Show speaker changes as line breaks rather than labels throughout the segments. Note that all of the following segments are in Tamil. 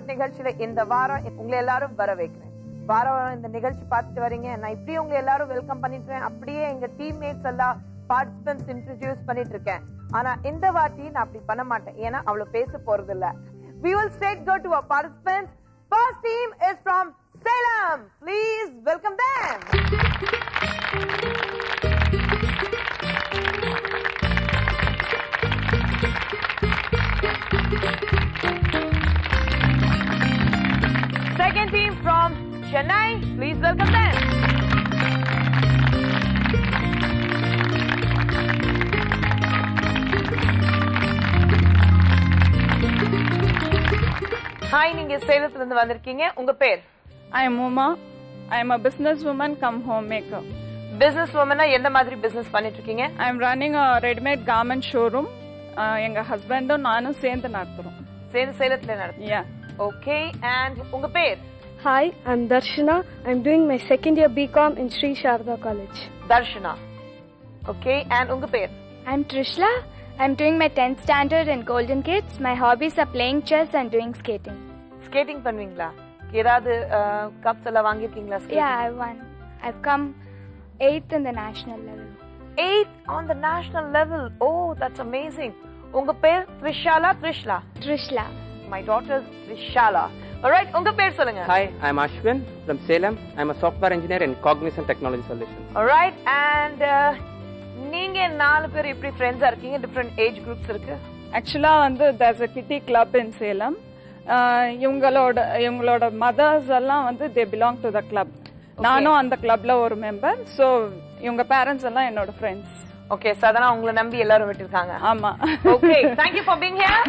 அவார்ட் நிகழ்ச்சியில இந்த வாரம் உங்களை எல்லாரும் வர வைக்கிறேன் வாரம் வாரம் இந்த நிகழ்ச்சி பார்த்துட்டு வரீங்க நான் இப்படியே உங்களை எல்லாரும் வெல்கம் பண்ணிட்டு அப்படியே எங்க டீம்மேட்ஸ் எல்லாம் பார்ட்டிசிபென்ட்ஸ் இன்ட்ரடியூஸ் பண்ணிட்டு இருக்கேன் ஆனா இந்த வாட்டி நான் அப்படி பண்ண மாட்டேன் ஏன்னா அவ்வளவு பேச போறது இல்ல we will straight go to our participants first team is from salem please welcome them second team from chennai please welcome them hi நீங்க சேலத்துல இருந்து வந்திருக்கீங்க உங்க பேர்
I am Uma. I am a businesswoman come homemaker.
Business உமனா எந்த மாதிரி பிசினஸ் பண்ணிட்டு இருக்கீங்க
I am running a ready-made garment showroom. Uh, எங்க ஹஸ்பண்டும் நானும் சேர்ந்து நடத்துறோம்
சேலம் சேலத்துல நடத்து
Yeah.
ஓகே அண்ட் உங்க பேர்
Hi, I'm Darshana. I'm doing my second year BCom in Sri Sharda College.
Darshana okay and உங்க பேர்
I'm Trishla. I'm doing my 10th standard in Golden Kids. My hobbies are playing chess and doing skating.
Skating பண்ணுவீங்களா ஏதாவது கப்ஸ் எல்லாம் வாங்கிருக்கீங்களா
Yeah, I won. I've come 8th in the national level.
Eight on the national level oh that's amazing உங்க பேர் Trishala Trishla
Trishla.
My daughter Trishala alright உங்க பேர் சொல்லுங்க
Hi, I'm Ashwin from Salem. I'm a software engineer in Cognizant Technology Solutions.
alright and uh, நீங்க நாலு பேர் எப்படி ஃப்ரெண்ட்ஸா இருக்கீங்க டிஃப்ரெண்ட் ஏஜ் குரூப்ஸ் இருக்கு
ஆக்சுவலா வந்து there's a kitty club in Salem Uh, இவங்களோட இவங்களோட மதர்ஸ் எல்லாம் வந்து they belong to the club நானும் அந்த கிளப்ல ஒரு மெம்பர் ஸோ இவங்க பேரண்ட்ஸ் எல்லாம் என்னோட ஃப்ரெண்ட்ஸ்
ஓகே சோ அதனால உங்களை நம்பி எல்லாரும் விட்டுருக்காங்க
ஆமா
okay thank you for being here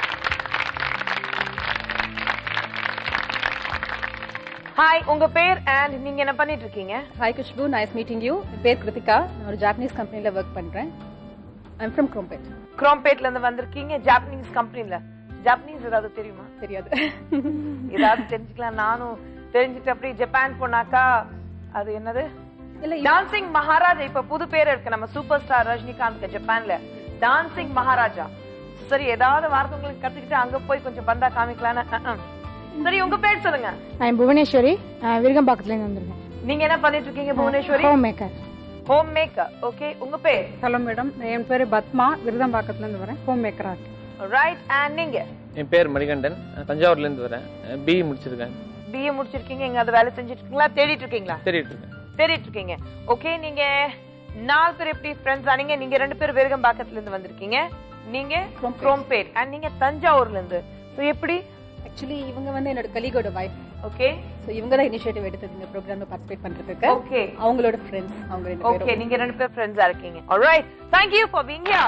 hi உங்க பேர் அண்ட் நீங்க என்ன பண்ணிட்டு இருக்கீங்க
hi Khushbu nice meeting you என் பேர் கிருத்திகா நான் ஒரு ஜாப்பனீஸ் கம்பெனியில் ஒர்க் பண்ணுறேன் ஐம் ஃப்ரம் குரோம்பேட்
குரோம்பேட்ல இருந்து வந்திருக்கீங்க ஜாப்பனீஸ் கம்பெனில ஜாப்பனீஸ் ஏதாவது தெரியுமா
தெரியாது
ஏதாவது தெரிஞ்சுக்கலாம் நானும் தெரிஞ்சுட்டு அப்படியே ஜப்பான் போனாக்கா அது என்னது
இல்லை
டான்சிங் மகாராஜா இப்ப புது பேர் இருக்கு நம்ம சூப்பர் ஸ்டார் ரஜினிகாந்த் ஜப்பான்ல டான்சிங் மகாராஜா சரி ஏதாவது வார்த்தை உங்களுக்கு கத்துக்கிட்டு அங்க போய் கொஞ்சம் பந்தா காமிக்கலான்னு அஹ், அஹ். சரி உங்க பேர் சொல்லுங்க
நான் புவனேஸ்வரி நான் விருகம்பாக்கத்துலேருந்து வந்திருக்கேன்
நீங்க என்ன பண்ணிட்டு இருக்கீங்க Bhuvaneswari
home maker
home maker okay உங்க பேர்
ஹலோ மேடம் என் பேர் பத்மா விருதம்பாக்கத்துலேருந்து வரேன் ஹோம் மேக்கராக இருக்கேன்
ரைட் அண்ட் நீங்க
என் பேர் மணிகண்டன் நான் தஞ்சாவூர்லேருந்து வரேன் பிஇ முடிச்சிருக்கேன்
பிஏ முடிச்சிருக்கீங்க இங்க அது வேலை செஞ்சுட்டு இருக்கீங்களா தேடிட்டு இருக்கீங்களா
தேடிட்டு இருக்கேன்
தேடிட்டு இருக்கீங்க ஓகே நீங்க நாலு பேர் எப்படி ஃப்ரெண்ட்ஸ் ஆனீங்க நீங்க ரெண்டு பேர் விருகம்பாக்கத்துல இருந்து வந்திருக்கீங்க நீங்க குரோம்பேட் அண்ட் நீங்க தஞ்சாவூர்ல இருந்து சோ எப்படி
ஆக்சுவலி இவங்க வந்து என்னோட கலீகோட வைஃப்
ஓகே
ஸோ இவங்க தான் இனிஷியேட்டிவ் எடுத்தது இந்த ப்ரோக்ராம்ல பார்ட்டிசிபேட் பண்ணுறதுக்கு
ஓகே
அவங்களோட ஃப்ரெண்ட்ஸ் அவங்க ரெண்டு
ஓகே
பேரும்
நீங்க ரெண்டு பேர் ஃப்ரெண்ட்ஸா இருக்கீங்க alright thank you for being here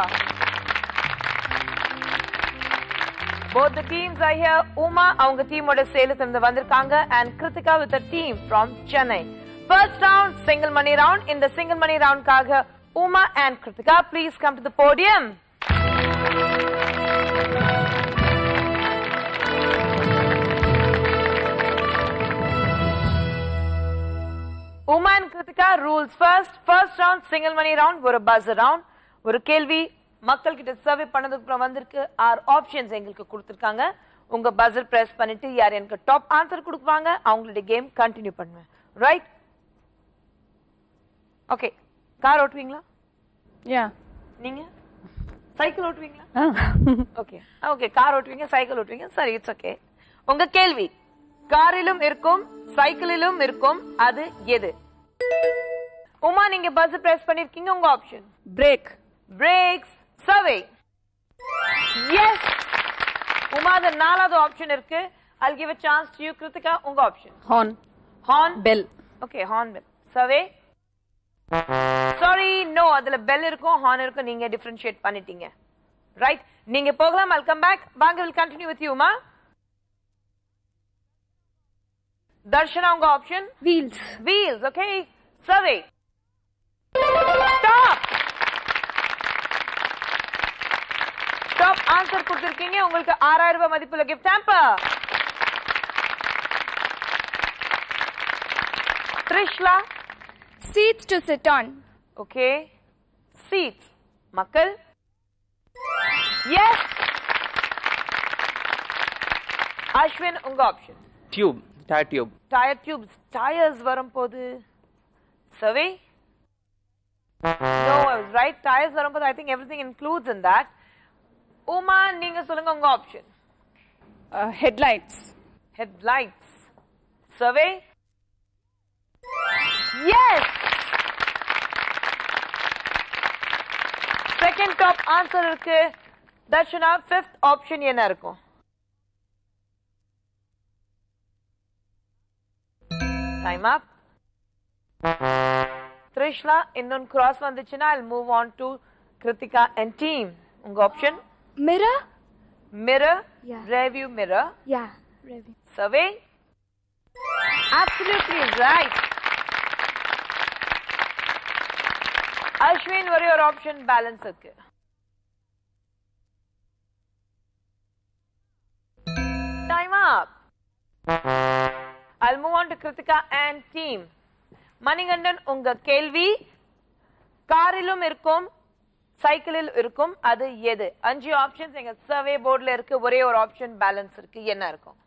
both the teams are here Uma அவங்க டீமோட சேலத்துல இருந்து வந்திருக்காங்க and Kiruthika with a team from chennai first round single money round in the single money round காக Uma and Kritika please come to the podium Uma and Kritika rules first first round single money round ஒரு பஸ் ரவுண்ட் ஒரு கேள்வி மக்கள் கிட்ட சர்வே பண்ணதுக்கு அப்புறம் வந்திருக்கு ஆறு ஆப்ஷன்ஸ் எங்களுக்கு கொடுத்திருக்காங்க உங்க பஸ்ஸர் பிரஸ் பண்ணிட்டு யார் எனக்கு டாப் ஆன்சர் கொடுப்பாங்க அவங்களுடைய கேம் கண்டினியூ பண்ணுவேன் ரைட் ஓகே கார் ஓட்டுவீங்களா
யா
நீங்க சைக்கிள் ஓட்டுவீங்களா ஓகே ஓகே கார் ஓட்டுவீங்க சைக்கிள் ஓட்டுவீங்க சரி இட்ஸ் ஓகே உங்க கேள்வி காரிலும் இருக்கும் சைக்கிளிலும் இருக்கும் அது எது உமா நீங்க பஸ் பிரஸ் பண்ணிருக்கீங்க உங்க option
brake
brakes survey yes Uma அது நாலாவது ஆப்ஷன் இருக்கு I'll give a chance to you Kritika உங்க option
horn
horn
bell
okay horn bell survey sorry no அதுல பெல் இருக்கும் ஹார்ன் இருக்கும் நீங்க டிஃபரன்ஷியேட் பண்ணிட்டீங்க ரைட் நீங்க போகலாம் I'll come back வாங்க will continue with you மா தர்ஷனா உங்க option
Wheels.
wheels okay survey stop stop answer கொடுத்திருக்கீங்க உங்களுக்கு ஆறாயிரம் ரூபாய் மதிப்புள்ள gift hamper Trishla
Seats to sit on.
Okay seats மக்கள் எஸ் அஸ்வின் உங்க option
Tube. Tire tube.
Tyre tubes tyres வரும்போது சர்வே நோ ரைட் டயர்ஸ் வரும்போது I think everything includes in that Uma நீங்க சொல்லுங்க உங்க option
headlights
headlights. Survey? Yes! Second top answer இருக்கு தர்ஷனா fifth option என்ன இருக்கும் டைம் அப் த்ரிஷ்லா இன்னொன்னு கிராஸ் வந்துச்சுன்னா I'll move on to Kritika and team உங்க option
Mirror?
mirror
Yeah.
rear view mirror
Yeah. Review.
Survey? Absolutely right. Ashwin, what are your option balance இருக்கு Time up. I'll move on to Kritika and team. Manikandan உங்க கேள்வி காரிலும் இருக்கும் சைக்கிளில் இருக்கும் அது எது அஞ்சு ஆப்ஷன்ஸ் எங்க சர்வே போர்டுல இருக்கு ஒரே ஒரு ஆப்ஷன் பேலன்ஸ் இருக்கு என்ன இருக்கும்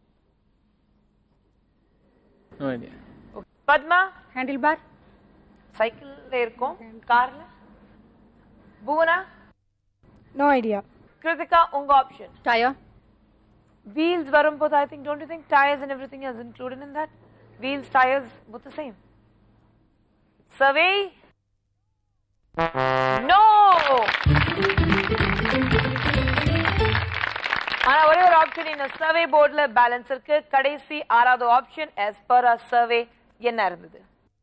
No idea.
Padma
handle bar
சைக்கிள்ல இருக்கும் கார்ல புவனா
No idea.
கிருத்திகா உங்க ஆப்ஷன்
Tire.
வீல்ஸ் வரும்போது I think don't you think tyres and everything is included in that wheels tyres both the same survey no ஆனா ஒரே ஒரு ஆப்ஷன் இந்த சர்வே போர்டுல பேலன்ஸ் இருக்கு கடைசி ஆறாவது option as per our survey என்ன இருந்தது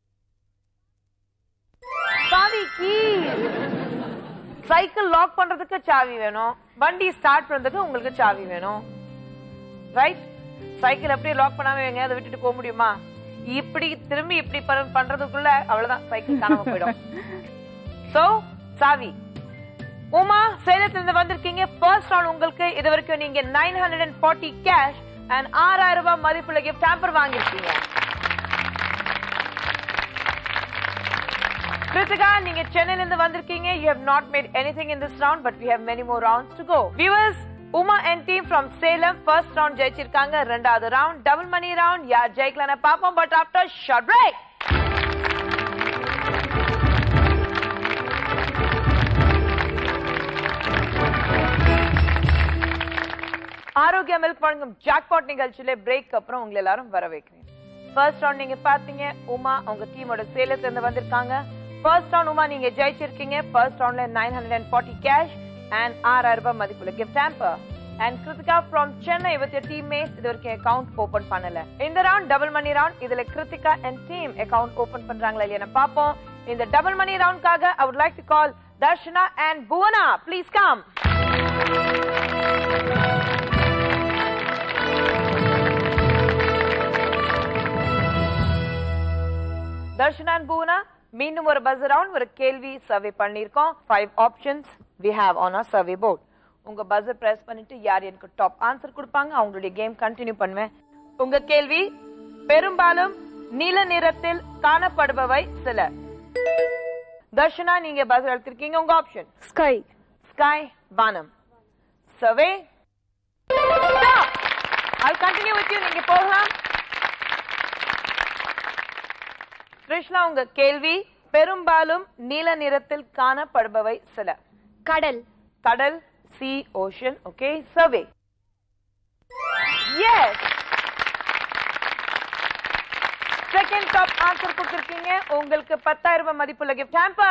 சாவி கீ சைக்கிள் லாக் பண்றதுக்கு சாவி வேணும் வண்டி ஸ்டார்ட் பண்றதுக்கு உங்களுக்கு சாவி வேணும் ரைட் சைக்கிள் அப்படியே லாக் பண்ணாம எங்கேயாவது விட்டுட்டு போக முடியுமா இப்படி திரும்பி இப்படி பண்- பண்றதுக்குள்ள அவ்வளவுதான் சைக்கிள் காணாம போயிடும் சோ சாவி உமா சேலத்திலிருந்து வந்திருக்கீங்க ஃபர்ஸ்ட் ரவுண்ட் உங்களுக்கு இது வரைக்கும் நீங்க nine hundred and forty cash and ஆறாயிரம் ரூபாய் மதிப்புள்ள கிஃப்ட் டேம்பர் வாங்கியிருக்கீங்க கிருத்திகா நீங்க சென்னையில இருந்து வந்திருக்கீங்க you have not made anything in this round but we have many more rounds to go viewers Uma and team from Salem first round ஜெயிச்சிருக்காங்க ரெண்டாவது ரவுண்ட் டபுள் மணி ரவுண்ட் யார் ஜெயிக்கலாம்னு பாப்போம் but after short break Arokya milk வழங்கும் ஜாக்பாட் நிகழ்ச்சியில பிரேக் அப்புறம் உங்களை எல்லாரும் வர வைக்கிறேன் ஃபர்ஸ்ட் ரவுண்ட் நீங்க பாத்தீங்க உமா அவங்க டீமோட சேலத்துல இருந்து வந்திருக்காங்க ஃபர்ஸ்ட் ரவுண்ட் உமா நீங்க ஜெயிச்சிருக்கீங்க ஃபர்ஸ்ட் ரவுண்ட்ல nine hundred and forty cash and ஆறாயிரம் ரூபாய் மதிப்புள்ள gift hamper and Kritika from Chennai with teammates இது வரைக்கும் அக்கவுண்ட் ஓபன் பண்ணல இந்த ரவுண்ட் டபுள் மணி ரவுண்ட் இதுல Kritika and team account open பண்றாங்களா இல்லையா பாப்போம் இந்த டபுள் மணி ரவுண்ட்காக I would like to call Darshana and Bhuvana please come Darshana and Poona மீண்டும் ஒரு பஸ் ரவுண்ட் ஒரு கேள்வி சர்வே பண்ணிருக்கோம் five options we have on a survey board உங்க பஸ்ஸர் பிரஸ் பண்ணிட்டு யார் எனக்கு டாப் ஆன்சர் கொடுப்பாங்க அவங்களுடைய கேம் கண்டினியூ பண்ணுவேன் உங்க கேள்வி பெரும்பாலும் நீல நிறத்தில் காணப்படுபவை சில தர்ஷனா நீங்க பஸ் எடுத்திருக்கீங்க உங்க ஆப்ஷன்
Sky.
ஸ்கை வானம் survey I'll continue with you நீங்க போகலாம் கிருஷ்ணா உங்க கேள்வி பெரும்பாலும் நீல நிறத்தில் காணப்படுபவை சில
கடல்
கடல் sea ocean okay survey yes second top answer கொடுத்திருக்கீங்க உங்களுக்கு பத்தாயிரம் ரூபாய் மதிப்புள்ள கிஃப்ட் ஹேம்பா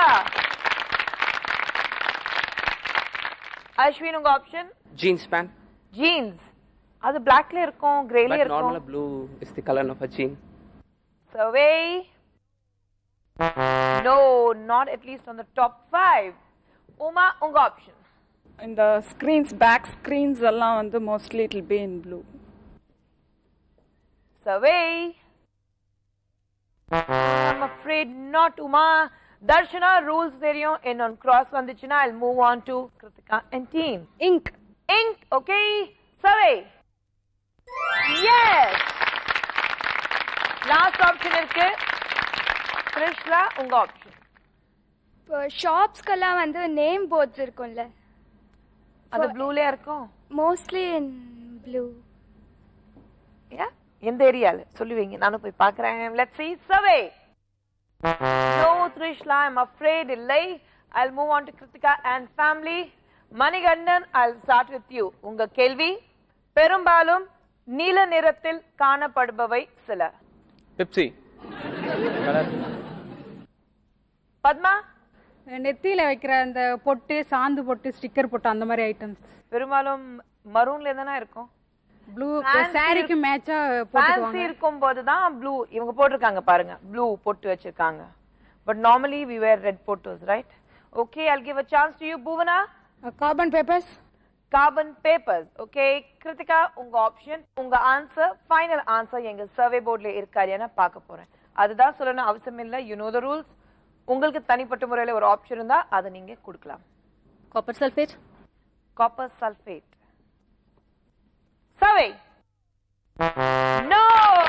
அஸ்வின் உங்க ஆப்ஷன்
Jeans pant.
ஜீன்ஸ் அது பிளாக்ல இருக்கும் கிரேல
But
இருக்கும்
normal blue is the color of a jean.
Survey. No, not at least on the top five. Uma, உங்க option.
இந்த ஸ்க்ரீன்ஸ் பேக் ஸ்க்ரீன்ஸ் எல்லாம் வந்து mostly it be in blue
Survey. I'm afraid not, Uma. Darshana rules தெரியும் இன்னொன்னு cross வந்துச்சுன்னா I'll move on to Kritika and team.
Ink.
Ink, okay? Survey. Yes. Last option இருக்கு. கிருஷ்ணா உங்க option.
இப்போ ஷாப்ஸ்க்கெல்லாம் வந்து நேம் போர்ட்ஸ் இருக்கும்ல
அது ப்ளூலயே இருக்கும்
மோஸ்ட்லி இன் ப்ளூ
Yeah? எந்த ஏரியால சொல்லுவீங்க நானும் போய் பார்க்கறேன் let's see survey no Trishla I'm afraid இல்லை I'll move on to Kritika and family Manikandan I'll start with you உங்க கேள்வி பெரும்பாலும் நீல நிறத்தில் காணப்படுபவை சில
பெப்சி கலர்
பத்மா
நெத்தியில வைக்கிற அந்த பொட்டு சாந்து பொட்டு ஸ்டிக்கர் பொட்டு அந்த மாதிரி ஐட்டம்ஸ்
பெரும்பாலும் மரூன்ல தானே இருக்கும்
ப்ளூ
Fancy
சாரிக்கு மேட்சா
ஃபேன்சி
போட்டுக்குவாங்க
இருக்கும் போது தான் ப்ளூ இவங்க போட்டிருக்காங்க பாருங்க ப்ளூ பொட்டு வச்சிருக்காங்க but normally we wear red photos right okay I'll give a chance to you Bhuvana
carbon papers
carbon papers okay Kritika உங்க ஆப்ஷன் உங்க ஆன்சர் ஃபைனல் ஆன்சர் எங்க சர்வே போர்ட்ல இருக்காரு என பார்க்க போறேன் அதுதான் சொல்லணும் அவசியம் இல்லை யூ நோ த ரூல்ஸ் உங்களுக்கு தனிப்பட்ட முறையில ஒரு ஆப்ஷன் இருந்தா அதை நீங்க கொடுக்கலாம்
copper sulphate
copper sulfate. Survey. No.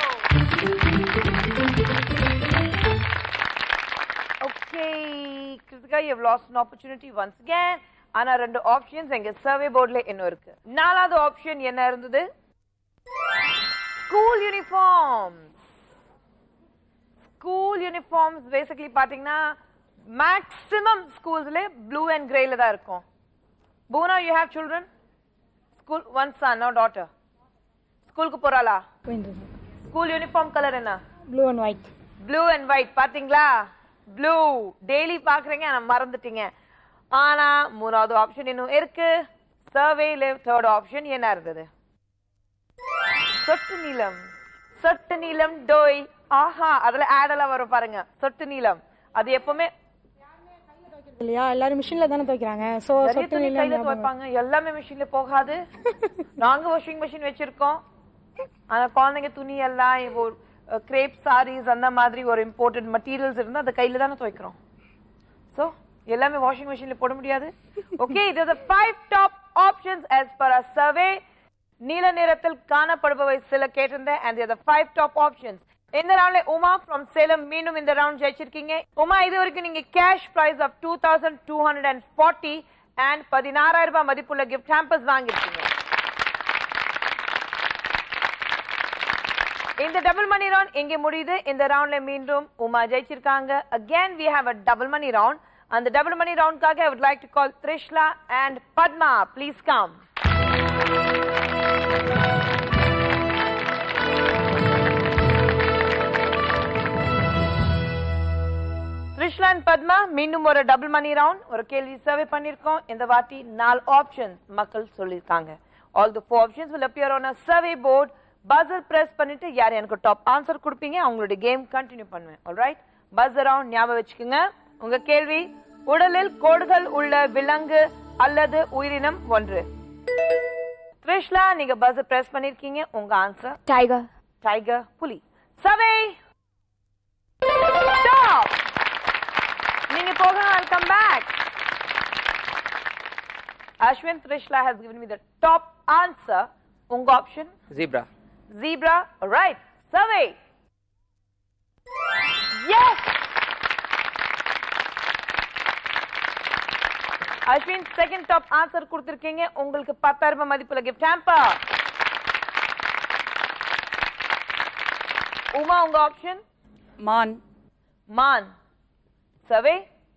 Okay, Kritika, you've lost an opportunity once again. ஆனா ரெண்டு ஆப்ஷன்ஸ் எங்க சர்வே போர்ட்ல இன்னும் இருக்கு நாலாவது ஆப்ஷன் என்ன இருந்தது school uniforms school uniforms basically பாத்தீங்கன்னா மேக்ஸிமம் ஸ்கூல்ஸ்ல ப்ளூ அண்ட் கிரேல தான் இருக்கும் Poona you have children school one son no daughter ஸ்கூலுக்கு போறாளா ஸ்கூல் யூனிஃபார்ம் கலர் என்ன
blue and white
blue and white பாத்தீங்களா ப்ளூ டெய்லி பாக்குறீங்க ஆனா மறந்துட்டீங்க ஆனா மூணாவது ஆப்ஷன் இன்னும் இருக்கு சர்வேல தேர்ட் ஆப்ஷன் என்ன இருந்தது சொட்டு நீளம் சொட்டு நீளம் டோய் ஆஹா அதுல ஆட் எல்லாம் வரும் பாருங்க சொட்டு நீளம் அது எப்பவுமே
இல்லையா எல்லாரும் மிஷின்ல தானே துவைக்கிறாங்க சோ
நிறைய
சொட்டு
துணி
நீளம்
கையில
ஞாபகம்.
துவைப்பாங்க எல்லாமே மிஷின்ல போகாது நாங்க வாஷிங் மிஷின் வச்சிருக்கோம் ஆனா குழந்தைங்க துணி எல்லாம் இப்போ கிரேப் சாரீஸ் அந்த மாதிரி ஒரு இம்போர்ட்டட் மெட்டீரியல்ஸ் இருந்தா அதை கையில தானே துவைக்கிறோம் சோ எல்லாமே வாஷிங் மிஷின்ல போட முடியாது ஓகே இது the five top options as per our survey நீல நிறத்தில் காணப்படுபவை சில கேட்டிருந்தேன் and the five top options இந்த ரவுண்ட்ல உமா ஃப்ரம் சேலம் மீண்டும் இந்த ரவுண்ட் ஜெயிச்சிருக்கீங்க உமா இது வரைக்கும் நீங்க cash prize of two thousand two hundred and forty and பதினாறாயிரம் ரூபாய் மதிப்புள்ள கிஃப்ட் ஹேம்பர்ஸ் வாங்கிருக்கீங்க இந்த டபுள் மணி ரவுண்ட் இங்க முடியுது இந்த ரவுண்ட்ல மீண்டும் உமா ஜெயிச்சிருக்காங்க again we have a double money round அந்த டபுள் மணி ரவுண்ட்காக I would like to call Trishla and Padma please come Trishla and Padma மீண்டும் ஒரு டபுள் மணி ரவுண்ட் ஒரு கேள்வி சர்வே பண்ணிருக்கோம் இந்த வாட்டி நாலு ஆப்ஷன்ஸ் மக்கள் சொல்லிருக்காங்க all the four options will appear on a survey board buzzer press பண்ணிட்டு யார் எனக்கு டாப் ஆன்சர் கொடுப்பீங்க அவங்களுடைய கேம் கண்டினியூ பண்ணுவேன் ஆல்ரைட் buzzer ரவுண்ட் ஞாபகம் வச்சுக்கோங்க உங்க கேள்வி உடலில் கோடுகள் உள்ள விலங்கு அல்லது உயிரினம் ஒன்று த்ரிஷ்லா நீங்க பஸ்ஸர் பிரஸ் பண்ணிருக்கீங்க உங்க ஆன்சர்
Tiger.
டைகர் புலி சவே ஸ்டாப் நீங்க போகணும் I'll come back Ashwin Trishla has given me the top answer உங்க option
Zebra.
zebra right survey yes Ashwin second top answer கொடுத்திருக்கீங்க உங்களுக்கு பத்தாயிரம் ரூபாய் மதிப்புள்ள கிஃப்ட் ஹேம்பர் உமா உங்க ஆப்ஷன்
மான்
மான் சவே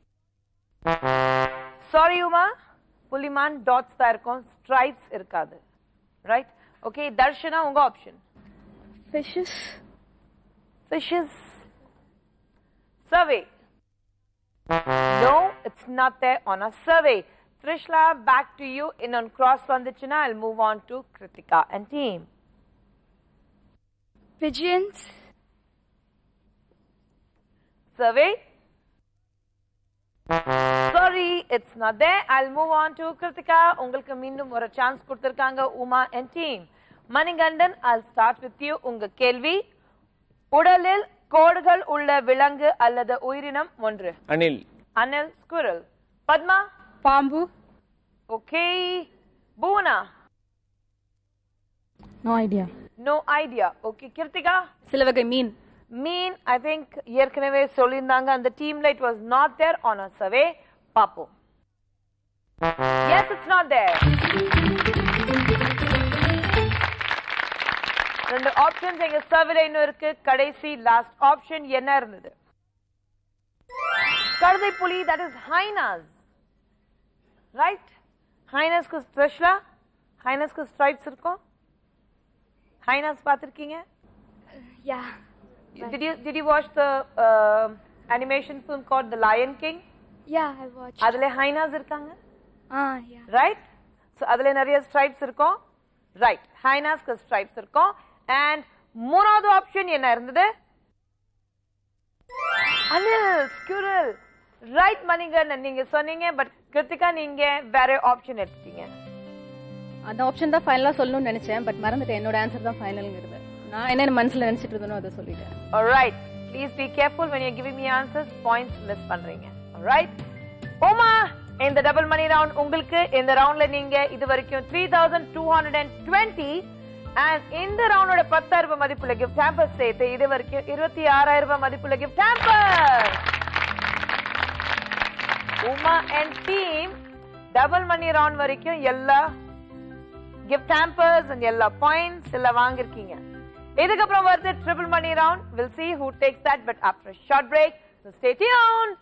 சாரி உமா புலிமான் டாட்ஸ் தான் இருக்கும் ஸ்ட்ரைப்ஸ் இருக்காது ரைட் ஓகே தர்ஷனா உங்க option
Fishes.
fishes survey no it's not there on a survey trishla back to you in on cross vandichina i'll move on to kritika and team
Pigeons.
survey sorry it's not there i'll move on to kritika உங்களுக்கு மீண்டும் ஒரு சான்ஸ் கொடுத்திருக்காங்க Uma and team Manikandan i'll start with you உங்க கேள்வி உடலில் கோடுகள் உள்ள விலங்கு அல்லது உயிரினம் ஒன்று
அனில்
அனில் ஸ்குரல் பத்மா
பாம்பு
okay Poona
No idea.
No idea okay Kritika
சில வகை மீன்
மீன் ஐ திங்க் ஏற்கனவே சொல்லியிருந்தாங்க அந்த டீம்ல it was not there on a survey பாப்போம் எஸ் இட்ஸ் நாட் தேர் ரெண்டு ஆப்ஷன்ஸ் எங்க சர்வேல இன்னும் இருக்கு கடைசி லாஸ்ட் ஆப்ஷன் என்ன இருந்தது கழுதை புலி தட் இஸ் ஹைனாஸ் ரைட் ஹைனஸ்க்கு ஸ்ட்ரெஷ்லா ஹைனஸ்க்கு ஸ்ட்ரைப்ஸ் இருக்கும் hyenas பார்த்திருக்கீங்க
Yeah.
did you did you watch the uh, animation film called The Lion King
Yeah, I watched.
அதுல ஹைனாஸ் இருக்காங்க
Ah, yeah.
ரைட் ஸோ அதுல நிறைய ஸ்ட்ரைப்ஸ் இருக்கும் ரைட் ஹைனாஸ்க்கு ஸ்ட்ரைப்ஸ் இருக்கும் அண்ட் மூணாவது ஆப்ஷன் என்ன இருந்தது அனில் ஸ்குரல் ரைட் மணிகண்டன் நீங்க சொன்னீங்க பட் கிருத்திகா நீங்க வேற ஆப்ஷன் எடுத்துட்டீங்க
அந்த ஆப்ஷன் தான் ஃபைனலாக சொல்லணும்னு நினைச்சேன் பட் மறந்துட்டேன் என்னோட ஆன்சர் தான் ஃபைனலுங்கிறது நான் என்ன மனசுல நினைச்சிட்டு இருந்தேனோ அதை சொல்லிட்டேன்
Alright. Please be careful when you're giving me answers. Points miss பண்றீங்க. Alright. ஓமா இந்த டபுள் மணி ரவுண்ட் உங்களுக்கு இந்த ரவுண்ட்ல நீங்க இது வரைக்கும் three thousand two hundred and twenty and இந்த ரவுண்டோட பத்தாயிரம் ரூபாய் மதிப்புள்ள கிஃப்ட் டேம்பர் சேர்த்து இது வரைக்கும் இருபத்தி ஆறாயிரம் ரூபாய் மதிப்புள்ள gift hamper Uma and team double money round வரைக்கும் எல்லா கிஃப்ட் ஹேம்பர்ஸ் அண்ட் எல்லா பாயிண்ட்ஸ் எல்லாம் வாங்கிருக்கீங்க இதுக்கப்புறம் வருது triple money round we'll see who takes that but after a short break so stay tuned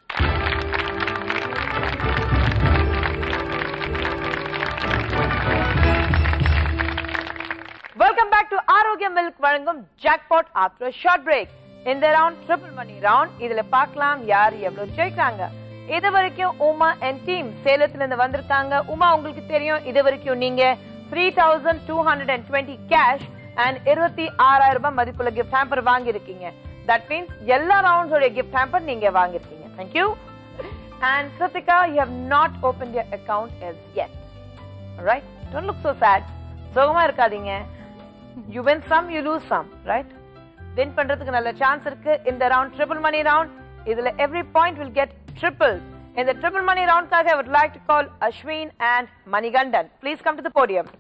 welcome back to Arokya milk வழங்கும் ஜாக்பாட் ஆஃப்டர் ஷார்ட் பிரேக் இந்த ரவுண்ட் ட்ரிபிள் மணி ரவுண்ட் இதுல பார்க்கலாம் யார் எவ்வளவு ஜெயிக்கிறாங்க இது வரைக்கும் உமா அண்ட் டீம் சேலத்துல இருந்து வந்திருக்காங்க உமா உங்களுக்கு தெரியும் இது வரைக்கும் நீங்க three thousand two hundred and twenty cash and இருபத்தி ஆறாயிரம் ரூபாய் மதிப்புள்ள கிஃப்ட் ஹேம்பர் வாங்கியிருக்கீங்க தட் மீன்ஸ் எல்லா ரவுண்ட்ஸோட கிஃப்ட் ஹேம்பர் நீங்க வாங்கியிருக்கீங்க thank you and Kritika you have not open your account yes yet right don't look so sad சோகமா இருக்காதீங்க you win some you lose some right win பண்றதுக்கு நல்ல சான்ஸ் இருக்கு இந்த ரவுண்ட் ட்ரிபிள் மணி ரவுண்ட் இதுல every point will get triple இந்த ட்ரிபிள் மணி ரவுண்ட்காக I would like to call Ashwin and Manikandan please come to the podium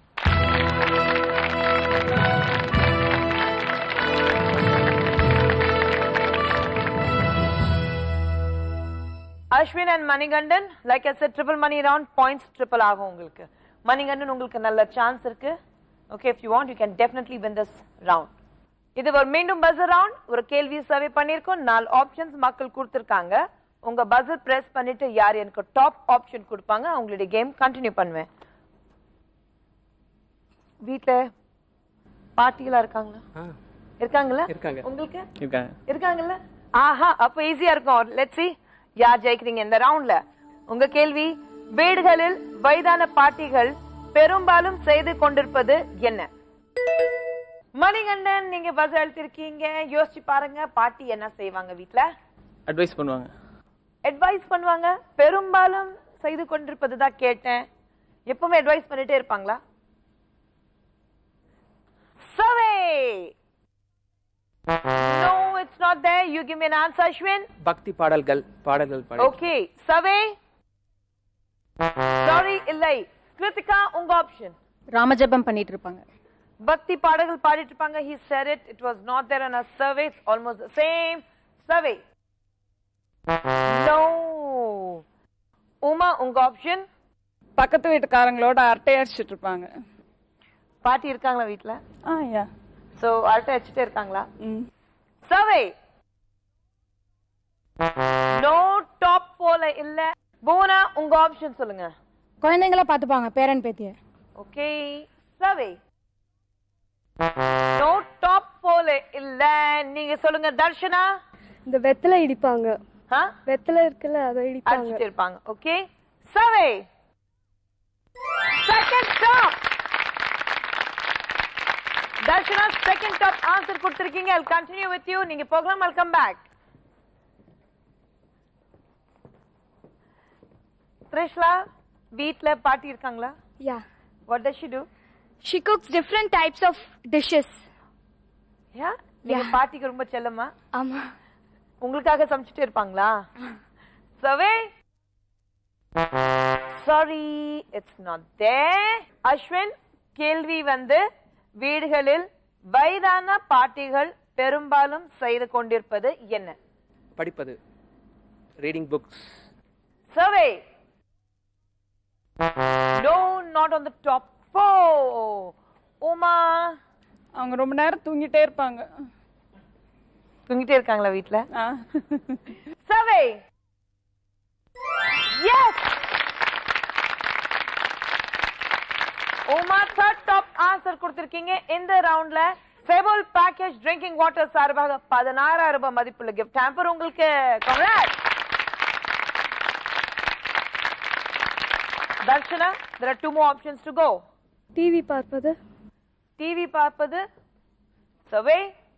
Ashwin and Manikandan like I said triple money round points triple ஆகும் உங்களுக்கு மணிகண்டன் உங்களுக்கு நல்ல சான்ஸ் இருக்கு okay if you want you can definitely win this round இது ஒரு மீண்டும் பஸர் ரவுண்ட் ஒரு கேள்வி சர்வே பண்ணிருக்கோம் நாலு ஆப்ஷன்ஸ் மக்கள் கொடுத்திருக்காங்க உங்க பஸர் பிரஸ் பண்ணிட்டு யார் எனக்கு டாப் ஆப்ஷன் கொடுப்பாங்க அவங்களுடைய கேம் கண்டினியூ பண்ணுவேன் வீட்ல பாட்டிகளா இருக்காங்களா
ஆ
இருக்காங்களா
இருக்காங்க.
உங்களுக்கு
இருக்காங்க
இருக்காங்கல்ல ஆஹா அப்ப ஈஸியா இருக்கும் லெட்ஸ் see யார் ஜெயிக்கிறீங்க இந்த ரவுண்ட்ல உங்க கேள்வி வீடுகளில் வயதான பாட்டிகள் பெரும்பாலும் செய்து கொண்டிருப்பது என்ன மணிகண்டன் நீங்க பஸ் எழுத்திருக்கீங்க யோசிச்சு பாருங்க பாட்டி என்ன செய்வாங்க வீட்ல
அட்வைஸ் பண்ணுவாங்க
அட்வைஸ் பண்ணுவாங்க பெரும்பாலும் செய்து கொண்டிருப்பது தான் கேட்டேன் எப்பவுமே அட்வைஸ் பண்ணிட்டே இருப்பாங்களா சவே No, it's not there. You give me an answer, Ashwin.
பக்தி பாடல்கள் பாடல்கள் பாடி
Okay. Save. Sorry, இல்லை. கிருத்திகா உங்க ஆப்ஷன்
ராமஜபம் பண்ணிட்டு இருப்பாங்க
பக்தி பாடல்கள் பாடிட்டு இருப்பாங்க he said it it was not there on a survey it's almost the same survey no Uma உங்க ஆப்ஷன்
பக்கத்து வீட்டுக்காரங்களோட அரட்டை அடிச்சிட்டு இருப்பாங்க
பாட்டி இருக்காங்களா வீட்ல
ஆ யா
சோ அரட்டை அடிச்சுட்டே இருக்காங்களா
ம்
சர்வே நோ டாப் போல இல்ல புவனா உங்க ஆப்ஷன் சொல்லுங்க
குழந்தைங்கள பார்த்துப்பாங்க பேரன் பேத்திய
ஓகே சர்வே நோ டாப் போல இல்ல நீங்க சொல்லுங்க தர்ஷனா
இந்த வெத்தலை இடிப்பாங்க
ஆ
வெத்தலை இருக்குல்ல அதை இடிப்பாங்க
அடிச்சுட்டு இருப்பாங்க okay survey second top Darshana second top answer கொடுத்திருக்கீங்க I'll continue with you நீங்க போகலாம் I'll come back த்ரிஷ்லா வீட்ல பாட்டி இருக்காங்களா
Yeah.
what does she do
She cooks different types of dishes.
யா நீங்க பாட்டிக்கு ரொம்ப செல்லமா
Amma.
உங்களுக்காக சமைச்சிட்டே இருப்பாங்களா survey sorry it's not there Ashwin கேள்வி வந்து வீடுகளில் வயதான பாட்டிகள் பெரும்பாலும் செய்து கொண்டிருப்பது என்ன
படிப்பது reading books
survey no not on the top four Uma
அவங்க ரொம்ப நேரம் தூங்கிட்டே இருப்பாங்க
தூங்கிட்டே இருக்காங்களா வீட்ல
ஆ.
Survey yes Uma third top answer கொடுத்திருக்கீங்க இந்த ரவுண்ட்ல செபோல் பேக்கேஜ் ட்ரிங்கிங் வாட்டர் சார்பாக பதினாறாயிரம் ரூபாய் மதிப்புள்ள கிஃப்ட் ஹேம்பர் உங்களுக்கு congrats. Darshana there are two more options to go
TV பார்ப்பது
டிவி பார்ப்பது survey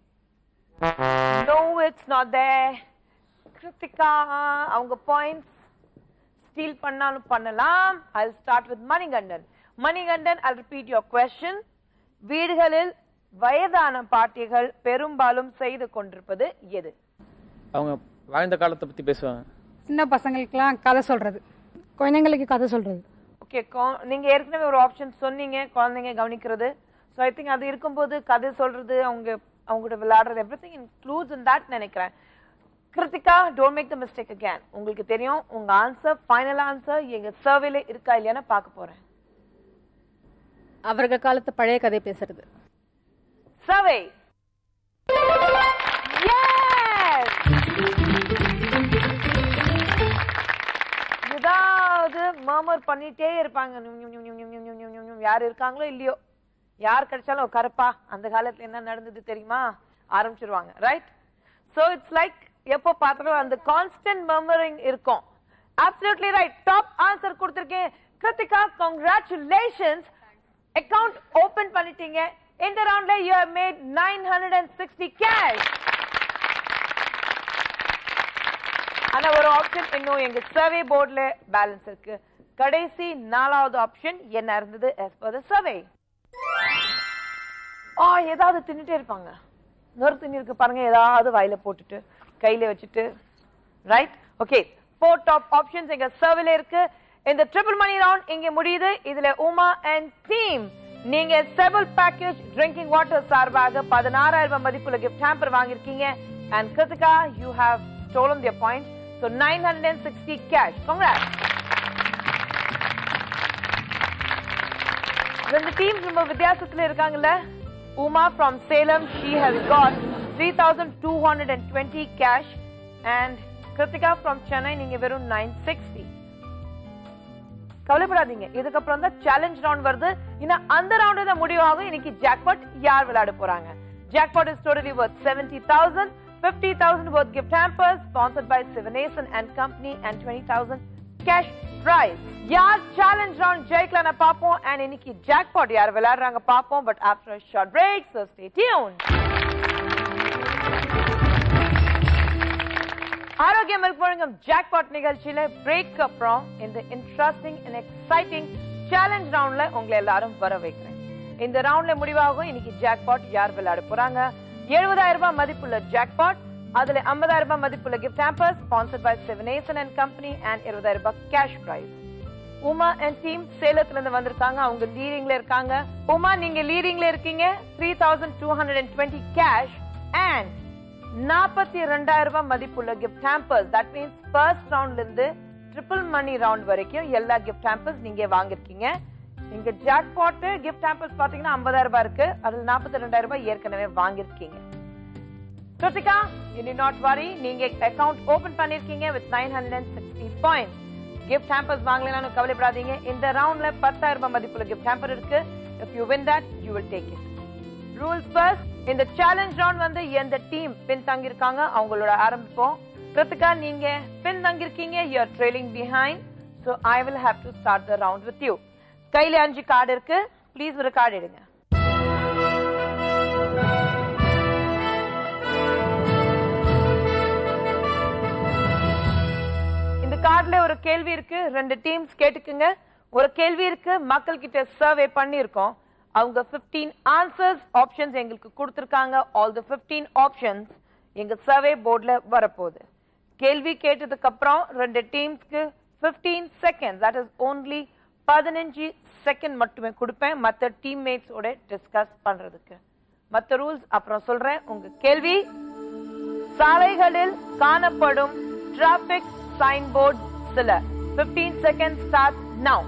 no it's not there Kritika அவங்க பாயிண்ட்ஸ் ஸ்டீல் பண்ணாலும் பண்ணலாம் I start with Manikandan Manikandan I repeat your question வீடுகளில் வயதான பாட்டிகள் பெரும்பாலும் செய்து கொண்டிருப்பது எது
அவங்க வாழ்ந்த காலத்தை பற்றி பேசுவாங்க
சின்ன பசங்களுக்கெல்லாம் கதை சொல்றது குழந்தைங்களுக்கு கதை சொல்றது
ஓகே நீங்க ஏற்கனவே ஒரு ஆப்ஷன் சொன்னீங்க குழந்தைங்க கவனிக்கிறது ஸோ ஐ திங்க் அது இருக்கும்போது கதை சொல்றது அவங்க அவங்களோட விளையாடுறது everything includes in that நினைக்கிறேன் Kritika don't make the mistake again உங்களுக்கு தெரியும் உங்க ஆன்சர் ஃபைனல் ஆன்சர் எங்க சர்வேல இருக்கா இல்லையான்னு பார்க்க போறேன்
அவர்கள் காலத்து பழைய கதை பேசுறது
சர்வே ஏதாவது மர்மர் பண்ணிட்டே இருப்பாங்க நிம், நிம், நிம், நிம், நிம், நிம், நிம், நிம், நிம், நிம். யார் இருக்காங்களோ இல்லையோ யார் கிடைச்சாலும் உட்காரப்பா அந்த காலத்துல என்ன நடந்தது தெரியுமா ஆரம்பிச்சிருவாங்க ரைட் சோ இட்ஸ் லைக் எப்போ பார்த்தாலும் அந்த கான்ஸ்டன்ட் மர்மரிங் இருக்கும் அப்சல்யூட்லி ரைட் டாப் ஆன்சர் கொடுத்திருக்கேன் கிருத்திகா கங்க்ராச்சுலேஷன்ஸ் அக்கவுண்ட் ஓபன் பண்ணிட்டீங்க இந்த ரவுண்ட்ல you have made nine hundred and sixty cash ஆனா ஒரு ஆப்ஷன் இன்னும் எங்க சர்வே போர்டுல பேலன்ஸ் இருக்கு கடைசி நாலாவது ஆப்ஷன் என்ன இருந்தது as per the survey ஆ ஏதாவது தின்னுட்டே இருப்பாங்க நொறு திண்ணி இருக்கு பாருங்க ஏதாவது வாயில போட்டுட்டு கையில வச்சுட்டு right okay four top options எங்க சர்வேல இருக்கு இந்த ட்ரிபிள் மணி ரவுண்ட் இங்க முடியுது இதுல உமா அண்ட் டீம் நீங்க செவல் பேக்கேஜ் ட்ரிங்கிங் வாட்டர் சார்பாக பதினாறாயிரம் ரூபாய் மதிப்புள்ள கிஃப்ட் ஹேம்பர் வாங்கியிருக்கீங்க and Kritika you have stolen their point so nine hundred and sixty cash congrats ரெண்டு டீம்ஸ் ரொம்ப வித்தியாசத்துல இருக்காங்கல்ல Uma from Salem she has got three thousand two hundred and twenty cash and Kritika from Chennai நீங்க வெறும் நைன் சிக்ஸ்டி கவலைப்படாதீங்க இதுக்கப்புறம் தான் சேலஞ்ச் ரவுண்ட் வருது இன்னும் அந்த ரவுண்ட் தான் முடிவாகும் இன்னைக்கு ஜாக்பாட் யார் விளையாட போறாங்க jackpot is totally worth seventy thousand fifty thousand worth gift hampers sponsored by Sivanesan and company and twenty thousand cash prize யார் சேலஞ்ச் ரவுண்ட் ஜெயிக்கலாம்னு பார்ப்போம் அண்ட் இன்னைக்கு ஜாக்பாட் யார் விளையாடுறாங்க பார்ப்போம் but after short break so stay tune Arokyam milk வழங்கும் ஜாக்பாட் நிகழ்ச்சியில பிரேக் அப்புறம் இந்த இன்ட்ரெஸ்டிங் அண்ட் எக்ஸைட்டிங் சேலஞ்ச் ரவுண்ட்ல உங்களை எல்லாரும் வர வைக்கிறேன் இந்த ரவுண்ட்ல முடிவாகும் இன்னைக்கு ஜாக்பாட் யார் விளையாட போறாங்க எழுபதாயிரம் ரூபாய் மதிப்புள்ள ஜாக்பாட் அதுல ஐம்பதாயிரம் ரூபாய் மதிப்புள்ள gift hamper sponsored by Sivanesan and company and இருபதாயிரம் ரூபாய் cash prize Uma and team சேலத்துல இருந்து வந்திருக்காங்க அவங்க லீடிங்ல இருக்காங்க உமா நீங்க லீடிங்ல இருக்கீங்க three thousand two hundred and twenty cash and நாற்பத்தி ரெண்டாயிரம் ரூபாய் மதிப்புள்ள gift hampers that means first ரவுண்ட்ல இருந்து ட்ரிபிள் மணி ரவுண்ட் வரைக்கும் எல்லா கிஃப்ட் ஹேம்பர்ஸ் நீங்க வாங்கிருக்கீங்க இங்க ஜாக்பாட் கிஃப்ட் ஹேம்பர்ஸ் பாத்தீங்கன்னா ஐம்பதாயிரம் ரூபாய் இருக்கு அதுல நாற்பத்தி ரெண்டாயிரம் ரூபாய் ஏற்கனவே வாங்கிருக்கீங்க Kiruthika you do not worry நீங்க அக்கவுண்ட் ஓபன் பண்ணிருக்கீங்க with nine hundred and sixty point gift hampers வாங்கலாம் கவலைப்படாதீங்க இந்த ரவுண்ட்ல பத்தாயிரம் ரூபாய் மதிப்புள்ள கிஃப்ட் ஹேம்பர் இருக்கு if you win that you will take it rules first இந்த சேலஞ்ச் ரவுண்ட் வந்து எந்த டீம் பின் தங்கிருக்காங்க அவங்களோட ஆரம்பிப்போம் கிருத்திகா நீங்க பின் தங்கிருக்கீங்க you are trailing behind so I will have to start the round with you கையில அஞ்சு கார்டு இருக்கு ப்ளீஸ் ஒரு கார்டு எடுங்க இந்த கார்டுல ஒரு கேள்வி இருக்கு ரெண்டு டீம்ஸ் கேட்டுக்குங்க ஒரு கேள்வி இருக்கு மக்கள் கிட்ட சர்வே பண்ணிருக்கோம் அவங்க 15 ஆன்சர்ஸ் ஆப்ஷன்ஸ் எங்களுக்கு கொடுத்திருக்காங்க ஆல் தி 15 ஆப்ஷன்ஸ் எங்க சர்வே போர்டுல வரப்போகுது கேள்வி கேட்டதுக்கு அப்புறம் ரெண்டு டீம்ஸ்க்கு 15 செகண்ட்ஸ் தட் இஸ் ஓன்லி பதினஞ்சு செகண்ட் மட்டுமே கொடுப்பேன் மற்ற டீம்மேட்ஸோட டிஸ்கஸ் பண்றதுக்கு மற்ற ரூல்ஸ் அப்புறம் சொல்றேன் உங்க கேள்வி சாலைகளில் காணப்படும் டிராபிக் சைன் போர்ட் சில 15 second start now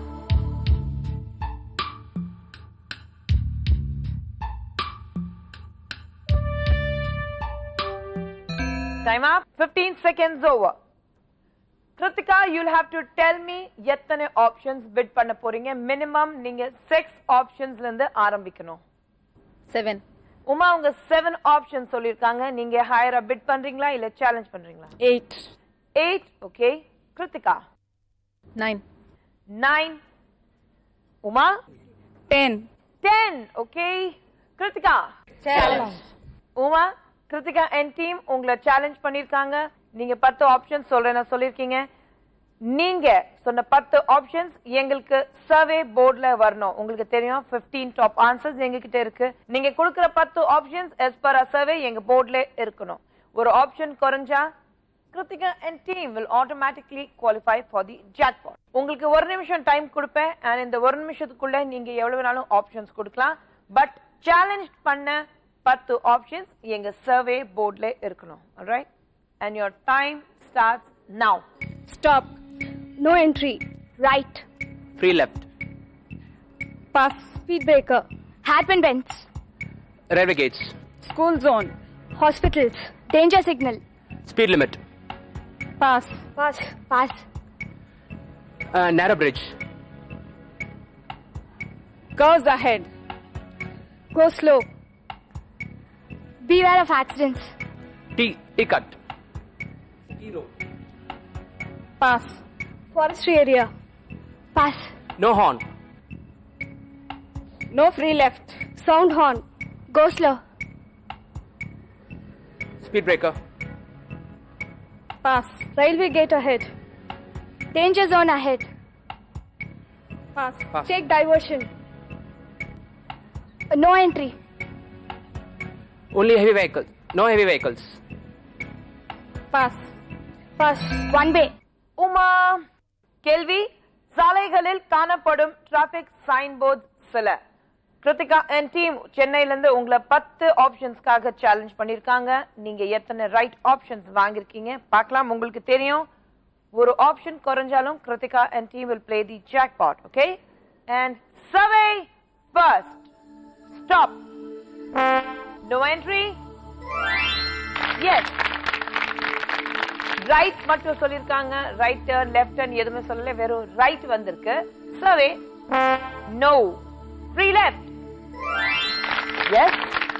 time up 15 seconds over Kiruthika you'll have to tell me எத்தனை ஆப்ஷன்ஸ் பிட் பண்ண போறீங்க மினிமம் நீங்க சிக்ஸ் ஆப்ஷன்ஸ்ல இருந்து ஆரம்பிக்கணும்
செவன்
உமா உங்க செவன் ஆப்ஷன் சொல்லிருக்காங்க நீங்க ஹையரா பிட் பண்றீங்களா இல்ல சேலஞ்ச் பண்றீங்களா
eight
eight okay Kiruthika
nine
nine Uma
ten
ten okay Kiruthika Uma Kiruthika and team உங்களை சேலஞ்ச் பண்ணிருக்காங்க நீங்க பத்து ஆப்ஷன்ஸ் சொல்றேன்னு சொல்லிருக்கீங்க நீங்க சொன்ன பத்து ஆப்ஷன்ஸ் எங்களுக்கு சர்வே போர்ட்ல வரணும் உங்களுக்கு தெரியும் 15 டாப் ஆன்சர்ஸ் எங்க கிட்ட இருக்கு நீங்க கொடுக்கிற பத்து ஆப்ஷன்ஸ் எஸ் பர் சர்வே எங்க போர்ட்ல இருக்கணும் ஒரு ஆப்ஷன் குறைஞ்சா Kiruthika and team will automatically qualify for the jackpot உங்களுக்கு ஒரு நிமிஷம் டைம் கொடுப்பேன் அண்ட் இந்த ஒரு நிமிஷத்துக்குள்ள நீங்க எவ்வளவு வேணாலும் ஆப்ஷன்ஸ் கொடுக்கலாம் பட் சேலஞ்ச் பண்ண பத்து ஆப்ஷன்ஸ் எங்க சர்வே போர்ட்ல இருக்கணும் right and your time starts now
Stop. No entry. Right.
Free left.
Pass.
Speed breaker.
Hairpin bends.
Railway gates.
School zone.
Hospitals.
Danger signal.
Speed limit.
Pass.
Pass.
Pass.
Uh, narrow bridge.
Curves ahead.
Go slow.
Beware of accidents.
T. T cut.
Pass.
Forestry area.
Pass.
No horn.
No free left.
Sound horn.
Go slow.
Speed breaker.
Pass.
Railway gate ahead.
Danger zone ahead.
Pass.
Pass.
Take diversion.
No entry.
Only heavy vehicles. No heavy vehicles.
Pass.
Pass.
One way.
Uma கேள்வி சாலைகளில் காணப்படும் டிராபிக் சைன் போர்ட்ஸ் சில கிருத்திகா அண்ட் டீம் சென்னையில இருந்து உங்களை பத்து ஆப்ஷன்ஸ்க்காக சேலஞ்ச் பண்ணிருக்காங்க நீங்க எத்தனை ரைட் ஆப்ஷன்ஸ் வாங்கிருக்கீங்க பார்க்கலாம் உங்களுக்கு தெரியும் ஒரு ஆப்ஷன் குறைஞ்சாலும் Kiruthika and team will play the jackpot okay and survey first stop no entry yes right மட்டும் சொல்லிருக்காங்க ரைட் டர்ன் லெஃப்ட் டர்ன் எதுவுமே சொல்லல வெறும் ரைட் வந்திருக்கு survey no free left yes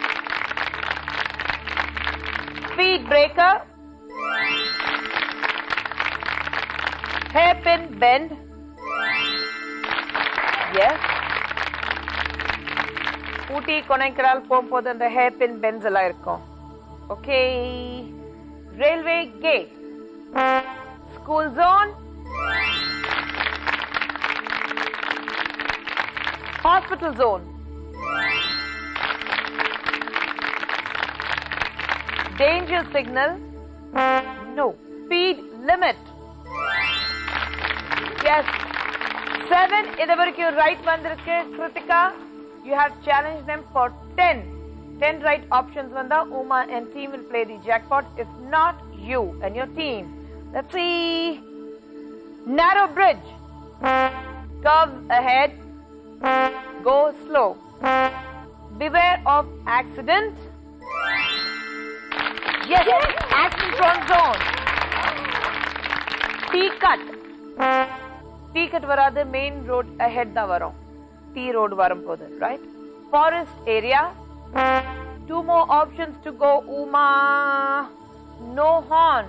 speed breaker hairpin bend yes Ooty கொனைக்கடால் போகும்போது அந்த ஹேர்பின் பென்ஸ் எல்லாம் இருக்கும் okay railway gate, school zone, hospital zone, danger signal, no, speed limit. Yes, seven இது வரைக்கும் ரைட் வந்திருக்கு Kiruthika you have challenge them for ten 10 right options vanda uma and team will play the jackpot if not you and your team let's see narrow bridge curves ahead go slow beware of accident yes, accident prone zone T cut T cut வராது main road ahead தான் வரும் T road வரும்போது right forest area Two more options to go, Uma. No horn.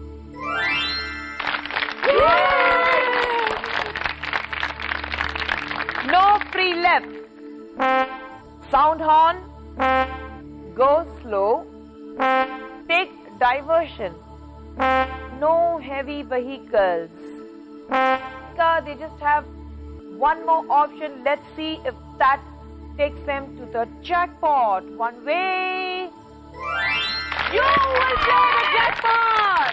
No free left. Sound horn. Go slow. Take diversion. No heavy vehicles. They just have one more option. Let's see if that takes them to the jackpot. One way. You will play the jackpot!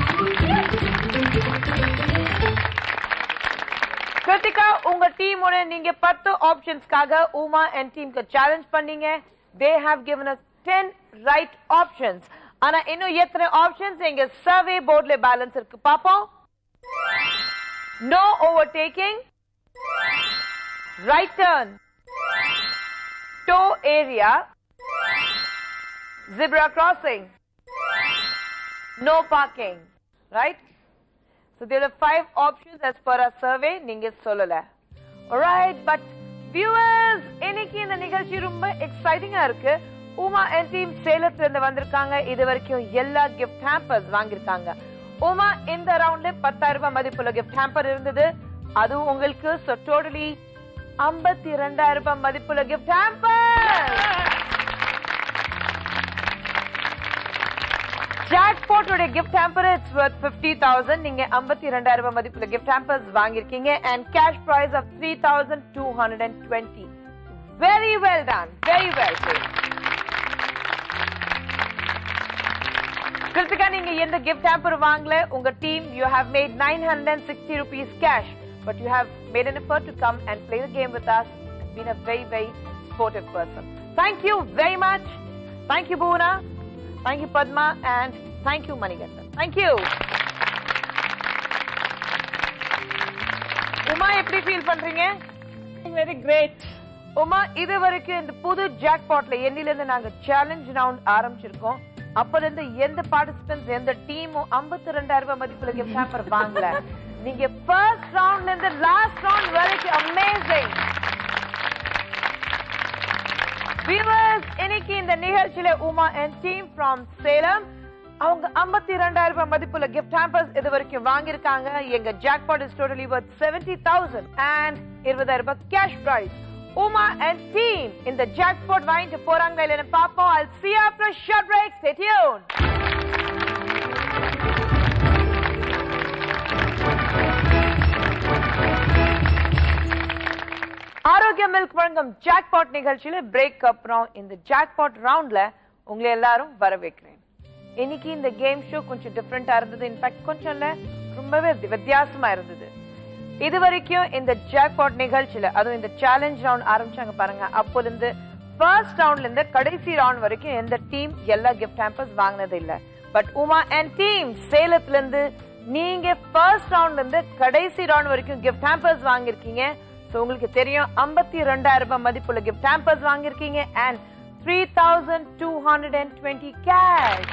Kiruthika உங்க டீமோட நீங்க பத்து ஆப்ஷன்ஸ்க்காக உமா அண்ட் டீமுக்கு சேலஞ்ச் பண்ணீங்க they have given us ten right options ஆனா இன்னும் எத்தனை ஆப்ஷன்ஸ் எங்க சர்வே போர்ட்ல பேலன்ஸ் இருக்கு பாப்போம் no overtaking right turn toe area, zebra crossing, no parking right so there are five options as per our survey நீங்க சொல்லல alright but viewers இன்னைக்கு இந்த நிகழ்ச்சி ரொம்ப எக்ஸைட்டிங்கா இருக்கு உமா என் டீம் சேலத்துல இருந்து வந்திருக்காங்க இது வரைக்கும் எல்லா கிஃப்ட் ஹேம்பர்ஸ் வாங்கியிருக்காங்க உமா இந்த ரவுண்ட்ல பத்தாயிரம் ரூபாய் மதிப்புள்ள கிஃப்ட் ஹேம்பர் இருந்தது அதுவும் உங்களுக்கு so totally ஐம்பத்தி ரெண்டாயிரம் ரூபாய் மதிப்புள்ள கிஃப்ட் ஹேம்பர் ஜாக்பாட்டோட gift hamper it's worth fifty thousand நீங்க ஐம்பத்தி ரெண்டாயிரம் ரூபாய் மதிப்புள்ள கிஃப்ட் ஹேம்பர்ஸ் வாங்கியிருக்கீங்க and cash prize of three thousand two hundred and twenty very well done very well Kiruthika நீங்க எந்த கிஃப்ட் ஹேம்பர் வாங்கல உங்க team you have made nine hundred and sixty rupees cash but you have made an effort to come and play the game with us been a very very sportive person thank you very much thank you பூனா Thank you, Padma, and thank you, Manigandan. Thank you. Uma எப்படி ஃபீல் பண்றீங்க
வெரி கிரேட்
உமா இது வரைக்கும் இந்த புது ஜாக்பாட்ல எண்ணில இருந்து நாங்க சேலஞ்ச் ரவுண்ட் ஆரம்பிச்சிருக்கோம் அப்பல இருந்து எந்த பார்ட்டிசிபென்ட்ஸ் எந்த டீமும் ஐம்பத்தி ரெண்டாயிரம் ரூபாய் மதிப்புல கிஃப்ட் ஹேம்பர் வாங்கல நீங்க ஃபர்ஸ்ட் ரவுண்ட்ல இருந்து லாஸ்ட் ரவுண்ட் வரைக்கும் அமேசிங் வியூவர்ஸ் இன்னைக்கு இந்த நிகழ்ச்சியில Uma and team from Salem அவங்க ஐம்பத்தி ரெண்டாயிரம் ரூபாய் மதிப்புள்ள கிஃப்ட் ஹேம்பர்ஸ் இது வரைக்கும் வாங்கியிருக்காங்க எங்க jackpot is totally worth seventy thousand and இருபதாயிரம் ரூபாய் cash prize Uma and team இந்த ஜாக்பாட் வாங்கிட்டு போறாங்க இல்லைன்னு பாப்போம் I'll see you after a short break. Stay tuned. Arokya milk வழங்கும் ஜாக்பாட் நிகழ்ச்சியில பிரேக் அப்புறம் இந்த ஜாக்பாட் ரவுண்ட்ல உங்களை எல்லாரும் வர வைக்கிறேன் இன்னைக்கு இந்த கேம் ஷோ கொஞ்சம் டிஃப்ரெண்டா இருந்தது இன்ஃபேக்ட் கொஞ்சம் இல்ல ரொம்பவே வி- வித்தியாசமா இருந்தது இது வரைக்கும் இந்த ஜாக்பாட் நிகழ்ச்சியில அதுவும் இந்த சேலஞ்ச் ரவுண்ட் ஆரம்பிச்சாங்க பாருங்க அப்போல இருந்து ஃபர்ஸ்ட் ரவுண்ட்ல இருந்து கடைசி ரவுண்ட் வரைக்கும் எந்த டீம் எல்லா கிஃப்ட் ஹேம்பர்ஸ் வாங்கினது இல்ல பட் உமா அண்ட் டீம் சேலத்துல இருந்து நீங்க ஃபர்ஸ்ட் ரவுண்ட்ல இருந்து கடைசி ரவுண்ட் வரைக்கும் கிஃப்ட் ஹேம்பர்ஸ் வாங்கியிருக்கீங்க சோ உங்களுக்கு தெரியும் ஐம்பத்தி ரெண்டாயிரம் ரூபாய் மதிப்புள்ள கிஃப்ட் ஹேம்பர்ஸ் வாங்கியிருக்கீங்க and three thousand two hundred and twenty cash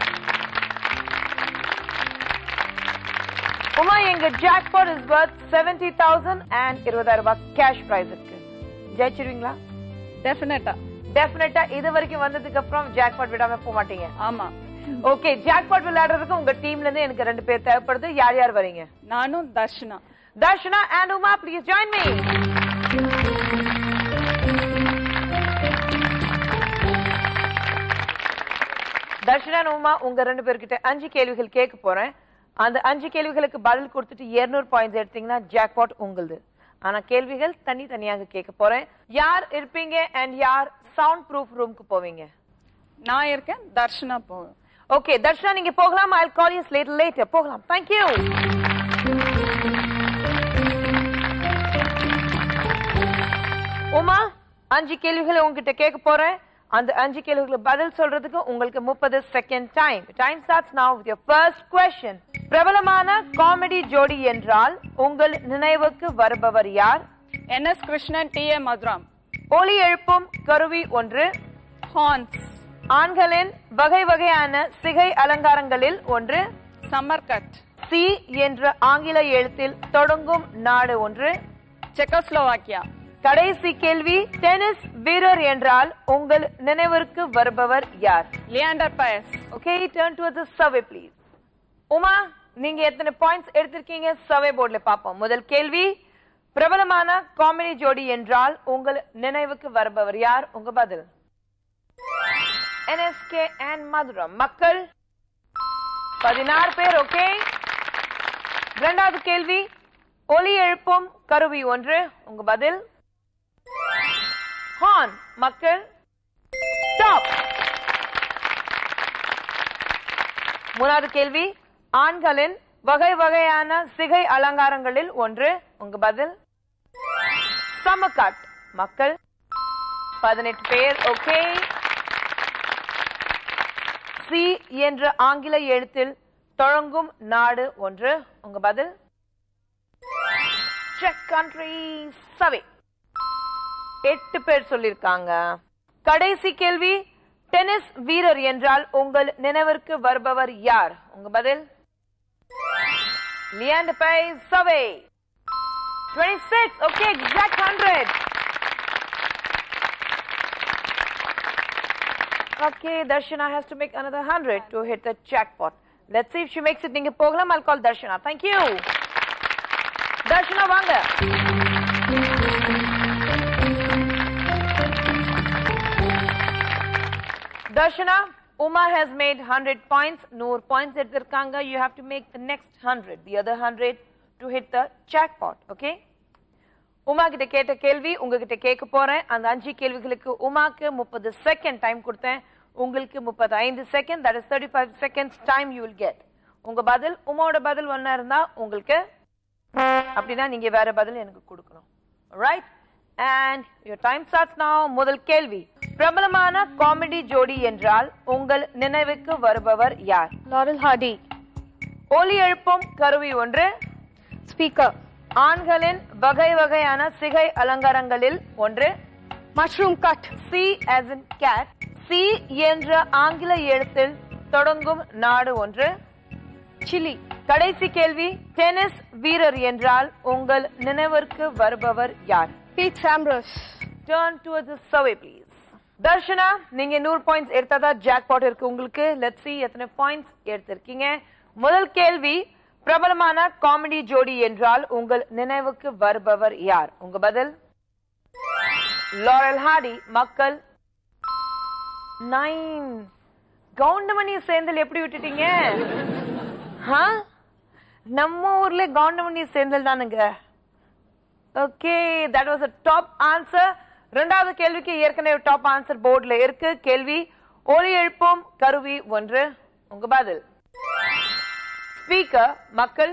Uma எங்க jackpot is worth seventy thousand and இருபதாயிரம் ரூபாய் கேஷ் பிரைஸ் இருக்கு ஜெயிச்சிருவீங்களா
டெஃபினட்டா
டெஃபினட்டா இது வரைக்கும் வந்ததுக்கு அப்புறம் ஜாக்பாட் விடாம போக மாட்டீங்க
ஆமா
ஓகே ஜாக்பாட் விளையாடுறதுக்கு உங்க டீம்ல இருந்து எனக்கு ரெண்டு பேர் தேவைப்படுது யார் யார் வரீங்க
நானும் Darshana
Darshana and Uma please join me Darshana and Uma உங்க ரெண்டு பேர்கிட்ட அஞ்சு கேள்விகள் கேட்க போறேன் அந்த அஞ்சு கேள்விகளுக்கு பதில் கொடுத்துட்டு 200 பாயிண்ட்ஸ் எடுத்தீங்கன்னா ஜாக்பாட் உங்களுது ஆனா கேள்விகள் தனி தனியாக கேட்க போறேன் யார் இருப்பீங்க அண்ட் யார் சவுண்ட் ப்ரூஃப் ரூம்க்கு போவீங்க
நான் இருக்கேன் தர்ஷனா போவேன்
ஓகே தர்ஷனா நீங்க போகலாம் I call you later later போகலாம் தேங்க் யூ உமா அஞ்சு கேள்விகளை உங்ககிட்ட கேட்க போறேன் அந்த அஞ்சு கேள்விகளுக்கு பதில் சொல்றதுக்கு உங்களுக்கு முப்பது second time time starts now with your first question பிரபலமான காமெடி ஜோடி என்றால் உங்கள் நினைவுக்கு வருபவர் யார்
N S Krishnan T A Mathuram
ஒலி எழுப்பும் கருவி ஒன்று
ஹார்ன்ஸ்
ஆண்களின் வகை வகையான சிகை அலங்காரங்களில் ஒன்று
சம்மர் கட்
சி என்ற ஆங்கில எழுத்தில் தொடங்கும் நாடு ஒன்று
செக்கோஸ்லோவாக்கியா
கடைசி கேள்வி டென்னிஸ் வீரர் என்றால் உங்கள் நினைவிற்கு வருபவர் யார்
Leander Paes
okay turn to the survey please Uma நீங்க எத்தனை பாயிண்ட்ஸ் எடுத்திருக்கீங்க சர்வே போர்டுல பாப்போம் முதல் கேள்வி பிரபலமான காமெடி ஜோடி என்றால் உங்கள் நினைவுக்கு வருபவர் யார் உங்க பதில் என்எஸ்கே அண்ட் மதுரம் மக்கள் பதினாறு பேர் ஓகே இரண்டாவது கேள்வி ஒலி எழுப்பும் கருவி ஒன்று உங்க பதில் ஹார்ன் மக்கள் ஸ்டாப் மூணாவது கேள்வி ஆண்களின் வகை வகையான சிகை அலங்காரங்களில் ஒன்று உங்க பதில் சமகாட் மக்கள் பதினெட்டு பேர் ஓகே சி என்ற ஆங்கில எழுத்தில் தொடங்கும் நாடு ஒன்று உங்க பதில் செக் கண்ட்ரி சவே எட்டு பேர் சொல்லிருக்காங்க கடைசி கேள்வி டென்னிஸ் வீரர் என்றால் உங்கள் நினைவிற்கு வருபவர் யார் உங்க பதில் லியாண்டர் பைஸ் சவே 26 okay exact 100 Okay, Darshana has to make another 100 to hit the jackpot. Let's see if she makes it. நீங்க போகலாம் I'll call Darshana. Thank you. Darshana வாங்க. Darshana, Uma has made 100 points. நூறு points எடுத்திருக்காங்க. You have to make the next 100, the other 100 to hit the jackpot. Okay? Uma கிட்ட கேட்ட கேள்வி உங்ககிட்ட கேட்க போறேன் அந்த அஞ்சு கேள்விகளுக்கு உமாக்கு முப்பது செகண்ட் டைம் கொடுத்தேன் உங்களுக்கு முப்பது ஐந்து second that is thirty five seconds time you will get உங்க பதில் உமாவோட பதில் ஒன்னா இருந்தா உங்களுக்கு அப்படின்னா நீங்க வேற பதில் எனக்கு கொடுக்கணும் right and your time starts now முதல் கேள்வி பிரபலமான காமெடி ஜோடி என்றால் உங்கள் நினைவுக்கு வருபவர் யார்
Laurel Hardy.
ஒலி எழுப்பும் கருவி ஒன்று
Speaker.
ஆண்களின் வகை வகையான சிகை அலங்காரங்களில் ஒன்று
Mushroom cut.
C as in cat C என்ற ஆங்கில எழுத்தில் தொடங்கும் நாடு ஒன்று
Chili.
கடைசி கேள்வி டென்னிஸ் வீரர் என்றால் உங்கள் நினைவிற்கு வருபவர் யார்
Pete Sampras.
Turn towards the survey please Darshana நீங்க நூறு பாயிண்ட்ஸ் எடுத்ததா ஜாக் பாட் இருக்கு உங்களுக்கு லெட்ஸ் see எத்தனை பாயிண்ட்ஸ் எடுத்திருக்கீங்க முதல் கேள்வி பிரபலமான காமெடி ஜோடி என்றால் உங்கள் நினைவுக்கு வருபவர் யார் உங்க பதில் லாரல் ஹார்டி மக்கள் நைன் கவுண்டமணி சேந்தல் எப்படி விட்டுட்டீங்க ஆ? நம்ம ஊர்ல கவுண்டமணி சேந்தல் தானுங்க okay that was a top answer ரெண்டாவது கேள்விக்கு ஏற்கனவே டாப் ஆன்சர் போர்டுல இருக்கு கேள்வி ஒலி எழுப்பும் கருவி ஒன்று உங்க பதில் ஸ்பீக்கர் மக்கள்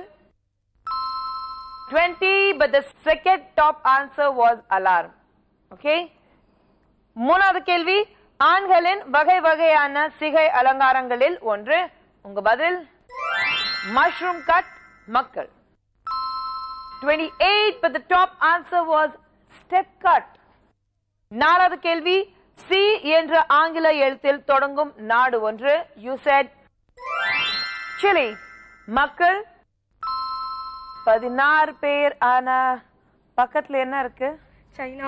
20 but the second top answer was alarm okay மூணாவது கேள்வி ஆண்களின் வகை வகையான சிகை அலங்காரங்களில் ஒன்று உங்க பதில் மஷ்ரூம் கட் மக்கள் 28 but the top answer was step cut நாலாவது கேள்வி சி என்ற ஆங்கில எழுத்தில் தொடங்கும் நாடு ஒன்று யூ said சிலி மக்கள் பதினாறு பேர் ஆனா பக்கத்துல என்ன இருக்கு
China.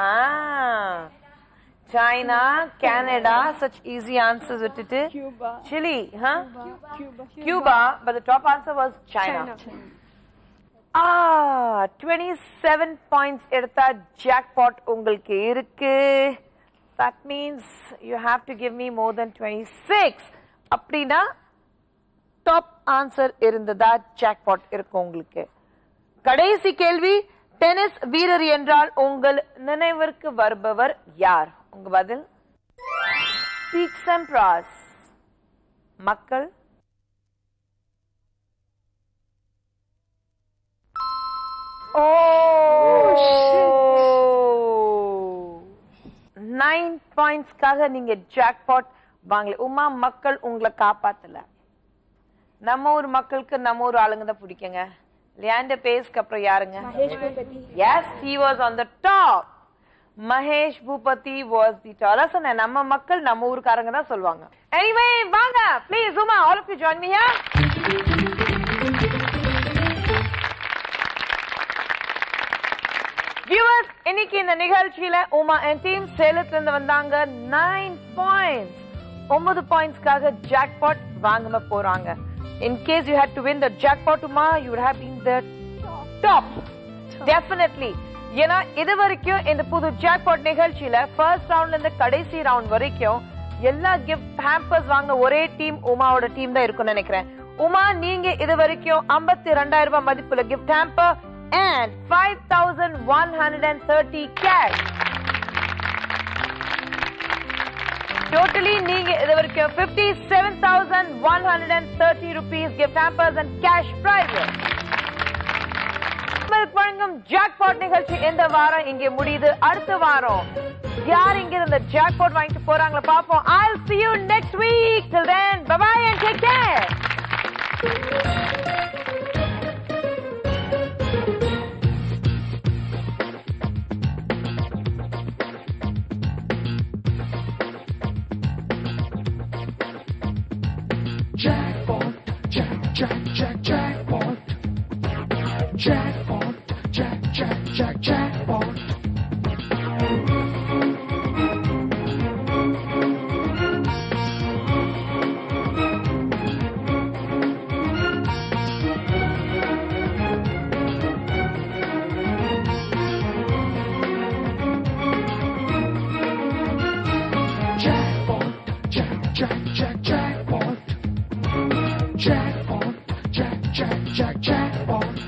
China Canada such easy answers விட்டுட்டு
Cuba.
Chile Cuba but the top answer was China ஆ 27 பாயிண்ட்ஸ் எடுத்தா ஜாக்பாட் உங்களுக்கு இருக்கு that means you have to give me more then 26 அப்படின்னா டாப் ஆன்சர் இருந்ததா ஜாக்பாட் இருக்கும் உங்களுக்கு கடைசி கேள்வி டென்னிஸ் வீரர் என்றால் உங்கள் நினைவிற்கு வருபவர் யார் உங்க பதில் பீட் செம்ப்ராஸ் மக்கள் ஓ நைன் பாயிண்ட்ஸ்க்காக நீங்க ஜாக்பாட் வாங்கல உமா மக்கள் உங்களை காப்பாத்தல நம்ம ஊர் மக்களுக்கு நம்ம ஊர் ஆளுங்க தான் பிடிக்குங்க லியாண்டர் பேஸ்க்கு அப்புறம் யாருங்க yes he was on the top Mahesh Bhupathi was the top அதான் சொன்னேன் நம்ம மக்கள் நம்ம ஊருக்காரங்க தான் சொல்லுவாங்க எனிவே வாங்க please Uma all of you join me here viewers இன்னைக்கு இந்த நிகழ்ச்சியில உமா என் டீம் சேலத்துல இருந்து வந்தாங்க நைன் பாயிண்ட்ஸ் ஒன்பது பாயிண்ட்ஸ்க்காக ஜாக்பாட் வாங்க போறாங்க in case you had to win the jackpot Uma you would have been the top definitely ஏன்னா இது வரைக்கும் இந்த புது ஜாக்பாட் நிகழ்ச்சியில ஃபர்ஸ்ட் ரவுண்ட்ல இருந்து கடைசி ரவுண்ட் வரைக்கும் எல்லா கிஃப்ட் ஹேம்பர்ஸ் வாங்க ஒரே டீம் உமாவோட டீம் தான் இருக்கும்னு நினைக்கிறேன் உமா நீங்க இது வரைக்கும் ஐம்பத்தி ரெண்டாயிரம் ரூபாய் மதிப்புள்ள gift hamper and five thousand one hundred and thirty cash totally நீங்க இது வரைக்கும் fifty seven thousand one hundred and thirty rupees gift hampers and cash prizes வழங்கும் ஜாக்பாட் நிகழ்ச்சி இந்த வாரம் இங்கே முடியுது அடுத்த வாரம் யார் இங்க இந்த ஜாக்பாட் வாங்கிட்டு போறாங்களா பாப்போம் I'll see you next week till then bye bye and take care
Jackpot, jack, jack, jack, jackpot. Jackpot, jack, jack, jack, jackpot. Jackpot, jack, jack, jack, jackpot. Jackpot, jack, jack, jack, jackpot.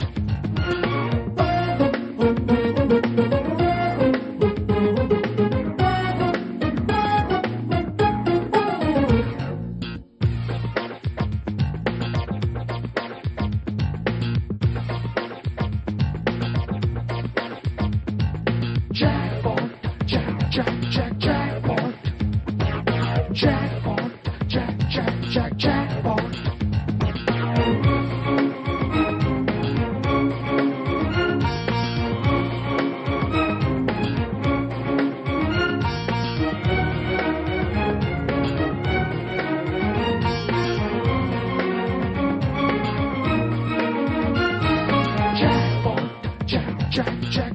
Jackpot, jack, jack, jack, jackpot. Jackpot, jack, jack, jack, jackpot. Jackpot, jack, jack, jack,